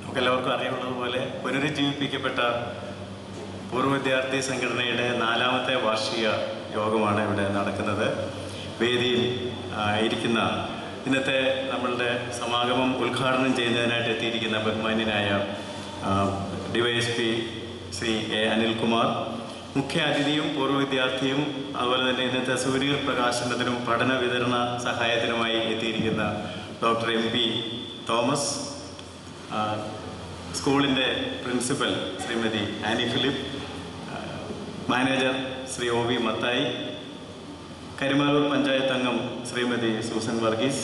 നമുക്കെല്ലാവർക്കും അറിയുള്ളതുപോലെ പുനരുജ്ജീവിപ്പിക്കപ്പെട്ട പൂർവ്വ വിദ്യാർത്ഥി സംഘടനയുടെ നാലാമത്തെ വാർഷിക യോഗമാണ് ഇവിടെ നടക്കുന്നത് വേദിയിൽ ആ, ഇരിക്കുന്ന ഇന്നത്തെ നമ്മളുടെ സമാഗമം ഉദ്ഘാടനം ചെയ്യുന്നതിനായിട്ട് എത്തിയിരിക്കുന്ന ബഹുമാന്യനായ DYS P Shri A Anilkumar മുഖ്യ അതിഥിയും പൂർവ്വ വിദ്യാർത്ഥിയും അതുപോലെ തന്നെ ഇന്നത്തെ സൂര്യർ പ്രകാശനത്തിനും പഠന വിതരണ സഹായത്തിനുമായി എത്തിയിരിക്കുന്ന ഡോക്ടർ എം പി തോമസ് ആ, സ്കൂളിൻ്റെ പ്രിൻസിപ്പൽ ശ്രീമതി ആനി ഫിലിപ്പ് ആ, manager Shri O V Mathai Karimaloor panchayat അംഗം ശ്രീമതി സൂസൻ വർഗീസ്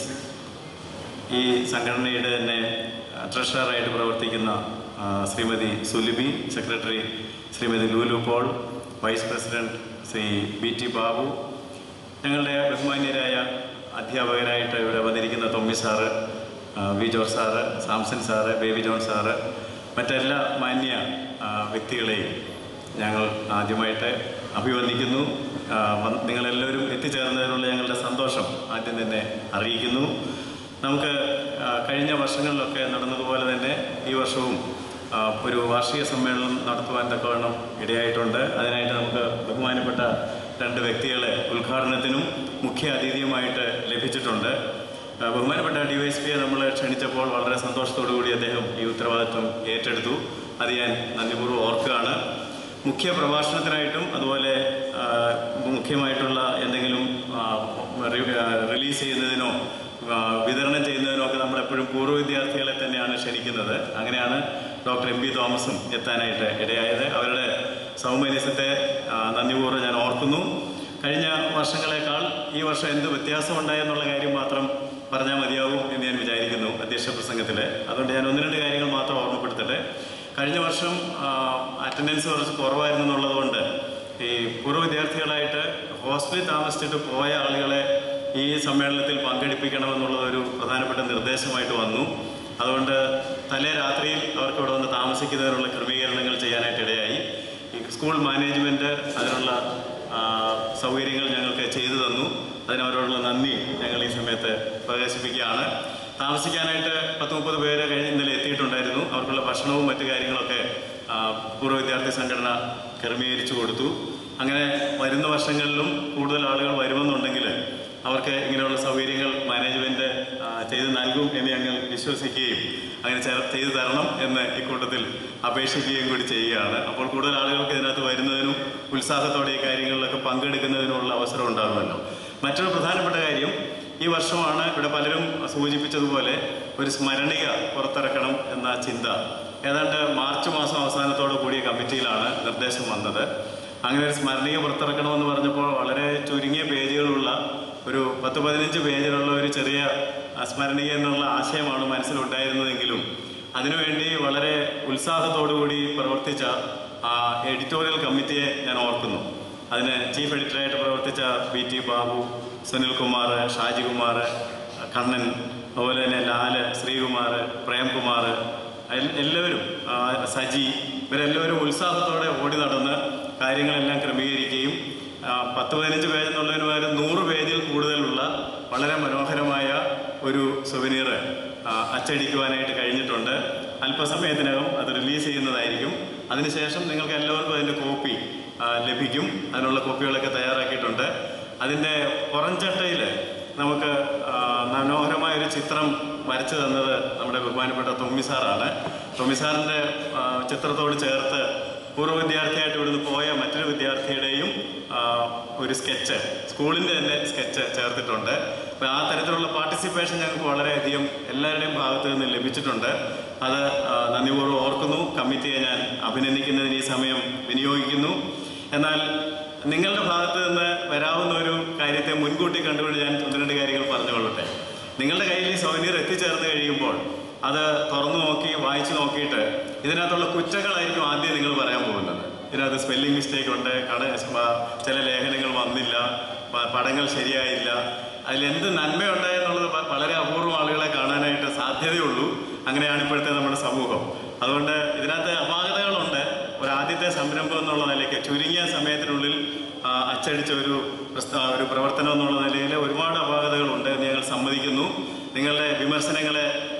ഈ സംഘടനയുടെ തന്നെ ആ, ട്രഷററായിട്ട് പ്രവർത്തിക്കുന്ന ആ, Shrimati Sulibi secretary Shrimati Lulu Paul vice president Shri B T Babu ഞങ്ങളുടെ ബഹുമാന്യരായ അധ്യാപകരായിട്ട് ഇവിടെ വന്നിരിക്കുന്ന തൊമ്മി സാറ് ആ, V George sir Samson sir Baby John sir മറ്റെല്ലാ മാന്യ ആ, വ്യക്തികളെയും ഞങ്ങൾ ആദ്യമായിട്ട് അഭിവന്ദിക്കുന്നു ആ, വന്ന് നിങ്ങളെല്ലാവരും എത്തിച്ചേർന്നതിനുള്ള ഞങ്ങളുടെ സന്തോഷം ആദ്യം തന്നെ അറിയിക്കുന്നു നമുക്ക് ആ, കഴിഞ്ഞ വർഷങ്ങളിലൊക്കെ നടന്നതുപോലെ തന്നെ ഈ വർഷവും ആ, ഒരു വാർഷിക സമ്മേളനം നടത്തുവാൻ തക്കവണ്ണം ഇടയായിട്ടുണ്ട് അതിനായിട്ട് നമുക്ക് ബഹുമാനപ്പെട്ട രണ്ട് വ്യക്തികളെ ഉദ്ഘാടനത്തിനും മുഖ്യ അതിഥിയുമായിട്ട് ലഭിച്ചിട്ടുണ്ട് ആ, ബഹുമാനപ്പെട്ട ഡി വൈ എസ് പിയെ നമ്മൾ ക്ഷണിച്ചപ്പോൾ വളരെ സന്തോഷത്തോടു കൂടി അദ്ദേഹം ഈ ഉത്തരവാദിത്വം ഏറ്റെടുത്തു അത് ഞാൻ നന്ദിപൂർവ്വം ഓർക്കുകയാണ് മുഖ്യ പ്രഭാഷണത്തിനായിട്ടും അതുപോലെ ആ, മുഖ്യമായിട്ടുള്ള എന്തെങ്കിലും ആ, റി- ആ, റിലീസ് ചെയ്യുന്നതിനോ ആ, വിതരണം ചെയ്യുന്നതിനോ ഒക്കെ നമ്മളെപ്പോഴും പൂർവ്വ വിദ്യാർത്ഥികളെ തന്നെയാണ് ക്ഷണിക്കുന്നത് അങ്ങനെയാണ് ഡോക്ടർ എം പി തോമസും എത്താനായിട്ട് ഇടയായത് അവരുടെ സൗമനസ്യത്തെ ആ, നന്ദിപൂർവ്വം ഞാൻ ഓർക്കുന്നു കഴിഞ്ഞ വർഷങ്ങളെക്കാൾ ഈ വർഷം എന്ത് വ്യത്യാസമുണ്ടായെന്നുള്ള കാര്യം മാത്രം പറഞ്ഞാൽ മതിയാവും എന്ന് ഞാൻ വിചാരിക്കുന്നു അധ്യക്ഷ പ്രസംഗത്തിൽ അതുകൊണ്ട് ഞാൻ ഒന്ന് രണ്ട് കാര്യങ്ങൾ മാത്രം ഓർമ്മപ്പെടുത്തട്ടെ കഴിഞ്ഞ വർഷം അറ്റൻഡൻസ് കുറച്ച് കുറവായിരുന്നു എന്നുള്ളതുകൊണ്ട് ഈ പൂർവ്വ വിദ്യാർത്ഥികളായിട്ട് ഹോസ്റ്റലിൽ താമസിച്ചിട്ട് പോയ ആളുകളെ ഈ സമ്മേളനത്തിൽ പങ്കെടുപ്പിക്കണമെന്നുള്ളത് ഒരു പ്രധാനപ്പെട്ട നിർദ്ദേശമായിട്ട് വന്നു അതുകൊണ്ട് തലേ രാത്രിയിൽ അവർക്ക് ഇവിടെ വന്ന് താമസിക്കുന്നതിനുള്ള ക്രമീകരണങ്ങൾ ചെയ്യാനായിട്ട് ഇടയായി ഈ സ്കൂൾ മാനേജ്മെൻറ്റ് അതിനുള്ള ആ, സൗകര്യങ്ങൾ ഞങ്ങൾക്ക് ചെയ്തു തന്നു അതിനവരോടുള്ള നന്ദി ഞങ്ങൾ ഈ സമയത്ത് പ്രകാശിപ്പിക്കുകയാണ് താമസിക്കാനായിട്ട് പത്ത് മുപ്പത് പേര് കഴിഞ്ഞ് ഇന്നലെ എത്തിയിട്ടുണ്ടായിരുന്നു അവർക്കുള്ള ഭക്ഷണവും മറ്റു കാര്യങ്ങളൊക്കെ ആ, പൂർവ്വ വിദ്യാർത്ഥി സംഘടന ക്രമീകരിച്ചു കൊടുത്തു അങ്ങനെ വരുന്ന വർഷങ്ങളിലും കൂടുതൽ ആളുകൾ വരുമെന്നുണ്ടെങ്കിൽ അവർക്ക് ഇങ്ങനെയുള്ള സൗകര്യങ്ങൾ മാനേജ്മെന്റ് ആ, ചെയ്തു നൽകും എന്ന് ഞങ്ങൾ വിശ്വസിക്കുകയും അങ്ങനെ ചേർ- ചെയ്തു തരണം എന്ന് ഇക്കൂട്ടത്തിൽ അപേക്ഷിക്കുകയും കൂടി ചെയ്യുകയാണ് അപ്പോൾ കൂടുതൽ ആളുകൾക്ക് ഇതിനകത്ത് വരുന്നതിനും ഉത്സാഹത്തോടെ ഈ കാര്യങ്ങളിലൊക്കെ പങ്കെടുക്കുന്നതിനുള്ള അവസരം ഉണ്ടാകുമല്ലോ മറ്റൊരു പ്രധാനപ്പെട്ട കാര്യം ഈ വർഷമാണ് ഇവിടെ പലരും സൂചിപ്പിച്ചതുപോലെ ഒരു സ്മരണിക പുറത്തിറക്കണം എന്ന ചിന്ത ഏതാണ്ട് മാർച്ച് മാസം അവസാനത്തോടു കൂടിയ കമ്മിറ്റിയിലാണ് നിർദ്ദേശം വന്നത് അങ്ങനെ ഒരു സ്മരണിക പുറത്തിറക്കണമെന്ന് പറഞ്ഞപ്പോൾ വളരെ ചുരുങ്ങിയ പേജുകളുള്ള ഒരു പത്ത് പതിനഞ്ച് പേജിലുള്ള ഒരു ചെറിയ ആ, സ്മരണിക എന്നുള്ള ആശയമാണ് മനസ്സിലുണ്ടായിരുന്നതെങ്കിലും അതിനുവേണ്ടി വളരെ ഉത്സാഹത്തോടുകൂടി പ്രവർത്തിച്ച ആ എഡിറ്റോറിയൽ കമ്മിറ്റിയെ ഞാൻ ഓർക്കുന്നു അതിന് ചീഫ് എഡിറ്ററായിട്ട് പ്രവർത്തിച്ച വി ടി ബാബു സുനിൽകുമാർ ഷാജികുമാർ കണ്ണൻ അതുപോലെ തന്നെ ലാല് ശ്രീകുമാർ പ്രേംകുമാർ എൽ- എല്ലാവരും ആ, സജി ഇവരെല്ലാവരും ഉത്സാഹത്തോടെ ഓടി നടന്ന് കാര്യങ്ങളെല്ലാം ക്രമീകരിക്കുകയും ആ, പത്ത് പതിനഞ്ച് പേജ് എന്നുള്ളതിന് പകരം നൂറ് പേജിൽ കൂടുതലുള്ള വളരെ മനോഹരമായ ഒരു സുവനീർ അച്ചടിക്കുവാനായിട്ട് കഴിഞ്ഞിട്ടുണ്ട് അല്പസമയത്തിനകം അത് റിലീസ് ചെയ്യുന്നതായിരിക്കും അതിനുശേഷം നിങ്ങൾക്ക് എല്ലാവർക്കും അതിൻ്റെ കോപ്പി ആ, ലഭിക്കും അതിനുള്ള കോപ്പികളൊക്കെ തയ്യാറാക്കിയിട്ടുണ്ട് അതിൻ്റെ പുറംചട്ടയിൽ നമുക്ക് ആ, മനോഹരമായ ഒരു ചിത്രം വരച്ചു തന്നത് നമ്മുടെ ബഹുമാനപ്പെട്ട തൊമ്മി സാറാണ് തൊമ്മി സാറിൻ്റെ ആ, ചിത്രത്തോട് ചേർത്ത് പൂർവ്വ വിദ്യാർത്ഥിയായിട്ട് ഇവിടുന്ന് പോയ മറ്റൊരു വിദ്യാർത്ഥിയുടെയും ആ, ഒരു സ്കെച്ച് സ്കൂളിൻ്റെ തന്നെ സ്കെച്ച് ചേർത്തിട്ടുണ്ട് അപ്പോൾ ആ തരത്തിലുള്ള പാർട്ടിസിപ്പേഷൻ ഞങ്ങൾക്ക് വളരെയധികം എല്ലാവരുടെയും ഭാഗത്ത് നിന്ന് ലഭിച്ചിട്ടുണ്ട് അത് ആ, നന്ദിപൂർവ്വം ഓർക്കുന്നു കമ്മിറ്റിയെ ഞാൻ അഭിനന്ദിക്കുന്നതിന് ഈ സമയം വിനിയോഗിക്കുന്നു എന്നാൽ നിങ്ങളുടെ ഭാഗത്ത് നിന്ന് വരാവുന്ന ഒരു കാര്യത്തെ മുൻകൂട്ടി കണ്ടുകൊണ്ട് ഞാൻ ഒന്ന് രണ്ട് കാര്യങ്ങൾ പറഞ്ഞുകൊള്ളട്ടെ നിങ്ങളുടെ കയ്യിൽ ഈ സൗകര്യം എത്തിച്ചേർന്ന് കഴിയുമ്പോൾ അത് തുറന്നു നോക്കി വായിച്ചു നോക്കിയിട്ട് ഇതിനകത്തുള്ള കുറ്റങ്ങളായിരിക്കും ആദ്യം നിങ്ങൾ പറയാൻ പോകുന്നത് ഇതിനകത്ത് സ്പെല്ലിംഗ് മിസ്റ്റേക്ക് ഉണ്ട് കട ചില ലേഖനങ്ങൾ വന്നില്ല പ- പടങ്ങൾ ശരിയായില്ല അതിലെന്ത് നന്മയുണ്ടായെന്നുള്ളത് വ- വളരെ അപൂർവം ആളുകളെ കാണാനായിട്ട് സാധ്യതയുള്ളൂ അങ്ങനെയാണ് ഇപ്പോഴത്തെ നമ്മുടെ സമൂഹം അതുകൊണ്ട് ഇതിനകത്ത് അപാകതകളുണ്ട് ഒരു ആദ്യത്തെ സംരംഭം എന്നുള്ള നിലയ്ക്ക് ചുരുങ്ങിയ സമയത്തിനുള്ളിൽ ആ, അച്ചടിച്ച ഒരു പ്രസ്താ ഒരു പ്രവർത്തനം എന്നുള്ള നിലയിൽ ഒരുപാട് അപാകതകളുണ്ട് എന്ന് ഞങ്ങൾ സമ്മതിക്കുന്നു നിങ്ങളുടെ വിമർശനങ്ങളെ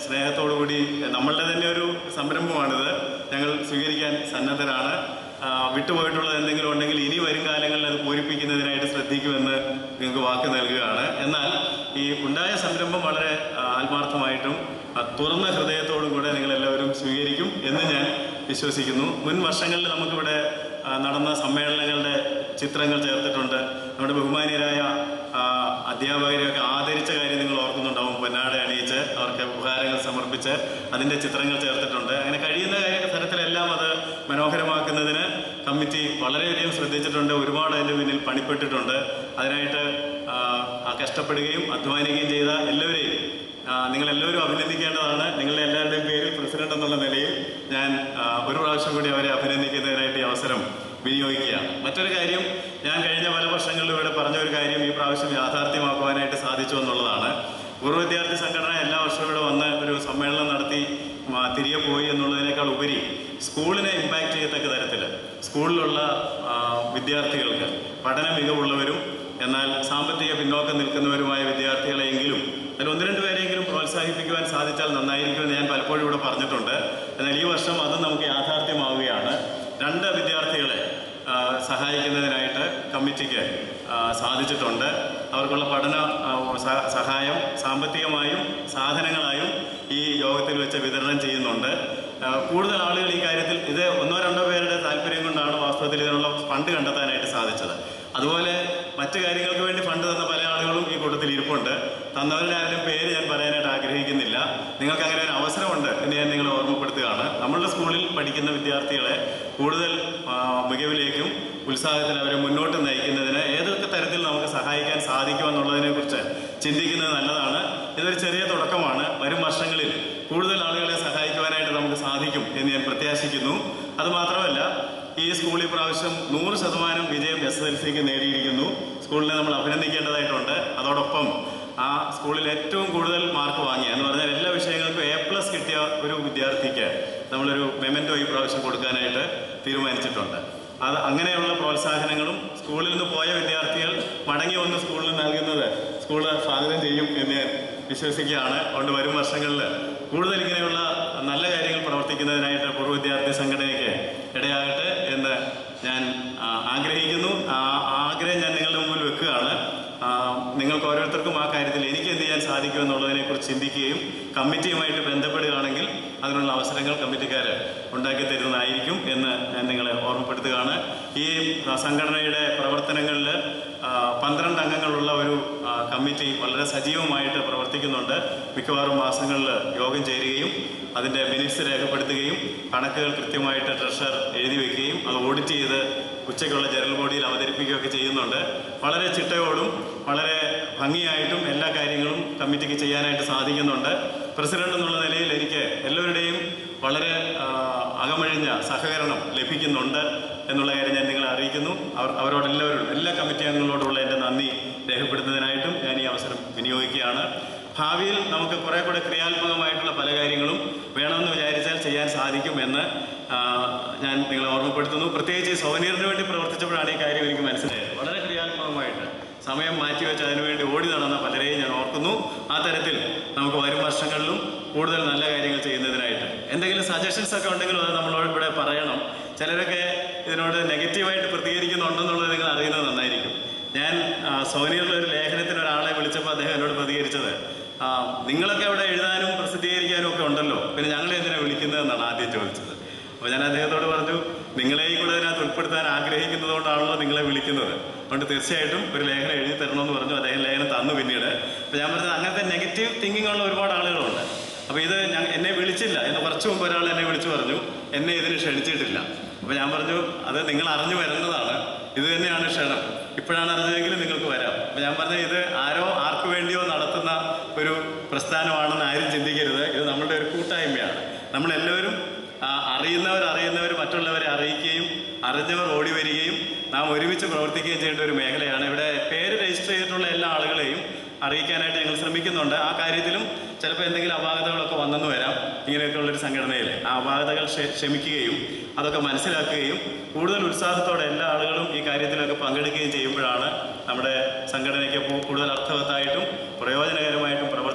സ്നേഹത്തോടു കൂടി നമ്മളുടെ തന്നെ ഒരു സംരംഭമാണിത് ഞങ്ങൾ സ്വീകരിക്കാൻ സന്നദ്ധരാണ് ആ, വിട്ടുപോയിട്ടുള്ളത് എന്തെങ്കിലും ഉണ്ടെങ്കിൽ ഇനി വരും കാലങ്ങളിൽ അത് പൂരിപ്പിക്കുന്നതിനായിട്ട് ശ്രദ്ധിക്കുമെന്ന് നിങ്ങൾക്ക് വാക്ക് നൽകുകയാണ് എന്നാൽ ഈ ഉണ്ടായ സംരംഭം വളരെ ആ, ആത്മാർത്ഥമായിട്ടും ആ, തുറന്ന ഹൃദയത്തോടും കൂടെ നിങ്ങളെല്ലാവരും സ്വീകരിക്കും എന്ന് ഞാൻ വിശ്വസിക്കുന്നു മുൻ വർഷങ്ങളിൽ നമുക്കിവിടെ ആ, നടന്ന സമ്മേളനങ്ങളുടെ ചിത്രങ്ങൾ ചേർത്തിട്ടുണ്ട് നമ്മുടെ ബഹുമാനീയരായ ആ, അധ്യാപകരെയൊക്കെ ആദരിച്ച കാര്യം നിങ്ങൾ ഓർക്കുന്നുണ്ടാവും പൊന്നാട അണിയിച്ച് അവർക്ക് ഉപഹാരങ്ങൾ സമർപ്പിച്ച് അതിൻ്റെ ചിത്രങ്ങൾ ചേർത്തിട്ടുണ്ട് അങ്ങനെ കഴിയുന്ന കാര്യ തരത്തിലെല്ലാം അത് മനോഹരമാക്കുന്നതിന് കമ്മിറ്റി വളരെയധികം ശ്രദ്ധിച്ചിട്ടുണ്ട് ഒരുപാട് അതിൻ്റെ പിന്നിൽ പണിപ്പെട്ടിട്ടുണ്ട് അതിനായിട്ട് ആ, ആ കഷ്ടപ്പെടുകയും അധ്വാനിക്കുകയും ചെയ്ത എല്ലാവരെയും ആ, നിങ്ങളെല്ലാവരും അഭിനന്ദിക്കേണ്ടതാണ് നിങ്ങളുടെ എല്ലാവരുടെയും പേരിൽ പ്രസിഡന്റ് എന്നുള്ള നിലയിൽ ഞാൻ ആ, ഒരു പ്രാവശ്യം കൂടി അവരെ അഭിനന്ദിക്കുന്നതിനായിട്ട് ഈ അവസരം വിനിയോഗിക്കുകയാണ് മറ്റൊരു കാര്യം ഞാൻ കഴിഞ്ഞ പല വർഷങ്ങളിലും ഇവിടെ പറഞ്ഞ ഒരു കാര്യം ഈ പ്രാവശ്യം യാഥാർത്ഥ്യമാക്കുവാനായിട്ട് സാധിച്ചു എന്നുള്ളതാണ് പൂർവ്വ വിദ്യാർത്ഥി സംഘടന എല്ലാ വർഷവും ഇവിടെ വന്ന് ഒരു സമ്മേളനം നടത്തി ആ, തിരികെ പോയി എന്നുള്ളതിനേക്കാൾ ഉപരി സ്കൂളിനെ ഇമ്പാക്റ്റ് ചെയ്യത്തക്ക തരത്തിൽ സ്കൂളിലുള്ള ആ, വിദ്യാർത്ഥികൾക്ക് പഠന മികവുള്ളവരും എന്നാൽ സാമ്പത്തിക പിന്നോക്കം നിൽക്കുന്നവരുമായ വിദ്യാർത്ഥികളെയെങ്കിലും അതിൽ ഒന്ന് രണ്ട് പേരെങ്കിലും പ്രോത്സാഹിപ്പിക്കുവാൻ സാധിച്ചാൽ നന്നായിരിക്കുമെന്ന് ഞാൻ പലപ്പോഴും ഇവിടെ പറഞ്ഞിട്ടുണ്ട് എന്നാൽ ഈ വർഷം അത് നമുക്ക് യാഥാർത്ഥ്യമാവുകയാണ് രണ്ട് വിദ്യാർത്ഥികളെ ആ, സഹായിക്കുന്നതിനായിട്ട് കമ്മിറ്റിക്ക് ആ, സാധിച്ചിട്ടുണ്ട് അവർക്കുള്ള പഠന ആ, സ- സഹായം സാമ്പത്തികമായും സാധനങ്ങളായും ഈ യോഗത്തിൽ വെച്ച് വിതരണം ചെയ്യുന്നുണ്ട് ആ, കൂടുതൽ ആളുകൾ ഈ കാര്യത്തിൽ ഇത് ഒന്നോ രണ്ടോ പേരുടെ താല്പര്യം കൊണ്ടാണ് വാസ്തവത്തിൽ ഇതിനുള്ള ഫണ്ട് കണ്ടെത്താനായിട്ട് സാധിച്ചത് അതുപോലെ മറ്റു കാര്യങ്ങൾക്ക് വേണ്ടി ഫണ്ട് തന്ന പല ആളുകളും ഈ കൂട്ടത്തിൽ ഇരിപ്പുണ്ട് തന്നവരുടെ ആരുടെയും പേര് ഞാൻ പറയാനായിട്ട് ആഗ്രഹിക്കുന്നില്ല നിങ്ങൾക്ക് അങ്ങനെ ഒരു അവസരമുണ്ട് എന്ന് ഞാൻ നിങ്ങളെ ഓർമ്മപ്പെടുത്തുകയാണ് നമ്മളുടെ സ്കൂളിൽ പഠിക്കുന്ന വിദ്യാർത്ഥികളെ കൂടുതൽ ആ, മികവിലേക്കും ഉത്സാഹത്തിൽ അവരെ മുന്നോട്ട് നയിക്കുന്നതിന് ഏതൊക്കെ തരത്തിൽ നമുക്ക് സഹായിക്കാൻ സാധിക്കുമെന്നുള്ളതിനെ കുറിച്ച് ചിന്തിക്കുന്നത് നല്ലതാണ് ഇതൊരു ചെറിയ തുടക്കമാണ് വരും വർഷങ്ങളിൽ കൂടുതൽ ആളുകളെ സഹായിക്കുവാനായിട്ട് നമുക്ക് സാധിക്കും എന്ന് ഞാൻ പ്രത്യാശിക്കുന്നു അതുമാത്രമല്ല ഈ സ്കൂൾ ഈ പ്രാവശ്യം നൂറ് ശതമാനം വിജയം എസ് എസ് എൽ സിക്ക് നേടിയിരിക്കുന്നു സ്കൂളിനെ നമ്മൾ അഭിനന്ദിക്കേണ്ടതായിട്ടുണ്ട് അതോടൊപ്പം ആ സ്കൂളിൽ ഏറ്റവും കൂടുതൽ മാർക്ക് വാങ്ങിയ എന്ന് പറഞ്ഞാൽ എല്ലാ വിഷയങ്ങൾക്കും എ പ്ലസ് കിട്ടിയ ഒരു വിദ്യാർത്ഥിക്ക് നമ്മളൊരു മെമെൻറ്റോ ഈ പ്രാവശ്യം കൊടുക്കാനായിട്ട് തീരുമാനിച്ചിട്ടുണ്ട് അത് അങ്ങനെയുള്ള പ്രോത്സാഹനങ്ങളും സ്കൂളിൽ നിന്ന് പോയ വിദ്യാർത്ഥികൾ മടങ്ങി വന്ന് സ്കൂളിൽ നൽകുന്നത് സ്കൂൾ സ്വാഗതം ചെയ്യും എന്ന് ഞാൻ വിശ്വസിക്കുകയാണ് അതുകൊണ്ട് വരും വർഷങ്ങളിൽ കൂടുതൽ ഇങ്ങനെയുള്ള നല്ല കാര്യങ്ങൾ പ്രവർത്തിക്കുന്നതിനായിട്ട് പൂർവ്വ വിദ്യാർത്ഥി സംഘടനയ്ക്ക് ഇടയാകട്ടെ എന്ന് ഞാൻ ആ, ആഗ്രഹിക്കുന്നു ആ ആഗ്രഹം ഞാൻ നിങ്ങളുടെ മുമ്പിൽ വെക്കുകയാണ് ആ, നിങ്ങൾക്ക് ഓരോരുത്തർക്കും ആ കാര്യത്തിൽ എനിക്ക് എന്ത് ചെയ്യാൻ സാധിക്കും എന്നുള്ളതിനെക്കുറിച്ച് ചിന്തിക്കുകയും കമ്മിറ്റിയുമായിട്ട് ബന്ധപ്പെടുകയാണെങ്കിൽ അതിനുള്ള അവസരങ്ങൾ കമ്മിറ്റിക്കാർ ഉണ്ടാക്കി തരുന്നതായിരിക്കും എന്ന് ഞാൻ നിങ്ങളെ ഓർമ്മപ്പെടുത്തുകയാണ് ഈ ആ, സംഘടനയുടെ പ്രവർത്തനങ്ങളിൽ ആ, പന്ത്രണ്ട് അംഗങ്ങളുള്ള ഒരു ആ, കമ്മിറ്റി വളരെ സജീവമായിട്ട് പ്രവർത്തിക്കുന്നുണ്ട് മിക്കവാറും മാസങ്ങളിൽ യോഗം ചേരുകയും അതിൻ്റെ മിനിറ്റ്സ് രേഖപ്പെടുത്തുകയും കണക്കുകൾ കൃത്യമായിട്ട് ട്രഷർ എഴുതി വെക്കുകയും അത് ഓഡിറ്റ് ചെയ്ത് ഉച്ചയ്ക്കുള്ള ജനറൽ ബോഡിയിൽ അവതരിപ്പിക്കുകയൊക്കെ ചെയ്യുന്നുണ്ട് വളരെ ചിട്ടയോടും വളരെ ഭംഗിയായിട്ടും എല്ലാ കാര്യങ്ങളും കമ്മിറ്റിക്ക് ചെയ്യാനായിട്ട് സാധിക്കുന്നുണ്ട് പ്രസിഡന്റ് എന്നുള്ള നിലയിൽ എനിക്ക് എല്ലാവരുടെയും വളരെ ആ, അകമഴിഞ്ഞ സഹകരണം ലഭിക്കുന്നുണ്ട് എന്നുള്ള കാര്യം ഞാൻ നിങ്ങളെ അറിയിക്കുന്നു അവർ അവരോടെല്ലാവരോടും എല്ലാ കമ്മിറ്റി അംഗങ്ങളോടുള്ള എൻ്റെ നന്ദി രേഖപ്പെടുത്തുന്നതിനായിട്ടും ഞാൻ ഈ അവസരം വിനിയോഗിക്കുകയാണ് ഭാവിയിൽ നമുക്ക് കുറെ കൂടെ ക്രിയാത്മകമായിട്ടുള്ള പല കാര്യങ്ങളും വേണമെന്ന് വിചാരിച്ചാൽ ചെയ്യാൻ സാധിക്കും എന്ന് ആ, ഞാൻ നിങ്ങളെ ഓർമ്മപ്പെടുത്തുന്നു പ്രത്യേകിച്ച് ഈ സോവനീറിന് വേണ്ടി പ്രവർത്തിച്ചപ്പോഴാണ് ഈ കാര്യം എനിക്ക് മനസ്സിലായത് വളരെ ക്രിയാത്മകമായിട്ട് സമയം മാറ്റിവെച്ച് അതിനുവേണ്ടി ഓടി നടന്ന പലരെയും ഞാൻ ഓർക്കുന്നു ആ തരത്തിൽ നമുക്ക് വരും വർഷങ്ങളിലും കൂടുതൽ നല്ല കാര്യങ്ങൾ ചെയ്യുന്നതിനായിട്ട് എന്തെങ്കിലും സജഷൻസ് ഒക്കെ ഉണ്ടെങ്കിലും അത് നമ്മളോട് ഇവിടെ പറയണം ചിലരൊക്കെ ഇതിനോട് നെഗറ്റീവായിട്ട് പ്രതികരിക്കുന്നുണ്ടെന്നുള്ളത് നിങ്ങൾ അറിയുന്നത് നന്നായിരിക്കും ഞാൻ ആ, സോനിയുടെ ഒരു ലേഖനത്തിന് ഒരാളെ വിളിച്ചപ്പോൾ അദ്ദേഹം എന്നോട് പ്രതികരിച്ചത് ആ, നിങ്ങളൊക്കെ അവിടെ എഴുതാനും പ്രസിദ്ധീകരിക്കാനും ഒക്കെ ഉണ്ടല്ലോ പിന്നെ ഞങ്ങളെ എന്തിനാ വിളിക്കുന്നതെന്നാണ് ആദ്യം ചോദിച്ചത് അപ്പോൾ ഞാൻ അദ്ദേഹത്തോട് പറഞ്ഞു നിങ്ങളെയും കൂടെ അതിനകത്ത് ഉൾപ്പെടുത്താൻ ആഗ്രഹിക്കുന്നത് കൊണ്ടാണല്ലോ നിങ്ങളെ വിളിക്കുന്നത് അതുകൊണ്ട് തീർച്ചയായിട്ടും ഒരു ലേഖനം എഴുതി തരണമെന്ന് പറഞ്ഞു അദ്ദേഹം ലേഖനം തന്നു പിന്നീട് അപ്പോൾ ഞാൻ പറഞ്ഞത് അങ്ങനത്തെ നെഗറ്റീവ് തിങ്കിങ് ഉള്ള ഒരുപാട് ആളുകളുണ്ട് അപ്പോൾ ഇത് ഞാൻ എന്നെ വിളിച്ചില്ല എന്ന് കുറച്ച് മുമ്പ് ഒരാൾ എന്നെ വിളിച്ചു പറഞ്ഞു എന്നെ ഇതിന് ക്ഷണിച്ചിട്ടില്ല അപ്പോൾ ഞാൻ പറഞ്ഞു അത് നിങ്ങൾ അറിഞ്ഞു വരുന്നതാണ് ഇത് തന്നെയാണ് ക്ഷണം ഇപ്പോഴാണ് അറിഞ്ഞതെങ്കിൽ നിങ്ങൾക്ക് വരാം അപ്പോൾ ഞാൻ പറഞ്ഞത് ഇത് ആരോ ആർക്ക് വേണ്ടിയോ നടത്തുന്ന ഒരു പ്രസ്ഥാനമാണെന്ന് ആരും ചിന്തിക്കരുത് ഇത് നമ്മളുടെ ഒരു കൂട്ടായ്മയാണ് നമ്മളെല്ലാവരും ആ, അറിയുന്നവർ അറിയുന്നവർ മറ്റുള്ളവരെ അറിയിക്കുകയും അറിഞ്ഞവർ ഓടി വരികയും നാം ഒരുമിച്ച് പ്രവർത്തിക്കുകയും ചെയ്യേണ്ട ഒരു മേഖലയാണ് ഇവിടെ പേര് രജിസ്റ്റർ ചെയ്തിട്ടുള്ള എല്ലാ ആളുകളെയും അറിയിക്കാനായിട്ട് ഞങ്ങൾ ശ്രമിക്കുന്നുണ്ട് ആ കാര്യത്തിലും ചിലപ്പോൾ എന്തെങ്കിലും അപാകതകളൊക്കെ വന്നെന്ന് വരാം ഇങ്ങനെയൊക്കെയുള്ളൊരു സംഘടനയിൽ ആ അപാകതകൾ ക്ഷ- ക്ഷമിക്കുകയും അതൊക്കെ മനസ്സിലാക്കുകയും കൂടുതൽ ഉത്സാഹത്തോടെ എല്ലാ ആളുകളും ഈ കാര്യത്തിലൊക്കെ പങ്കെടുക്കുകയും ചെയ്യുമ്പോഴാണ് നമ്മുടെ സംഘടനയ്ക്ക് കൂ- കൂടുതൽ അർത്ഥവത്തായിട്ടും പ്രയോജനകരമായിട്ടും പ്രവർത്തി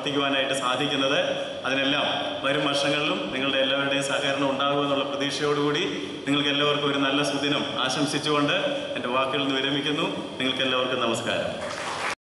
പ്രവർത്തിക്കുവാനായിട്ട് സാധിക്കുന്നത് അതിനെല്ലാം വരും വർഷങ്ങളിലും നിങ്ങളുടെ എല്ലാവരുടെയും സഹകരണം ഉണ്ടാകുമെന്നുള്ള പ്രതീക്ഷയോടുകൂടി നിങ്ങൾക്ക് എല്ലാവർക്കും ഒരു നല്ല സുദിനം ആശംസിച്ചുകൊണ്ട് എൻ്റെ വാക്കുകളിൽ നിന്ന് വിരമിക്കുന്നു നിങ്ങൾക്ക് എല്ലാവർക്കും നമസ്കാരം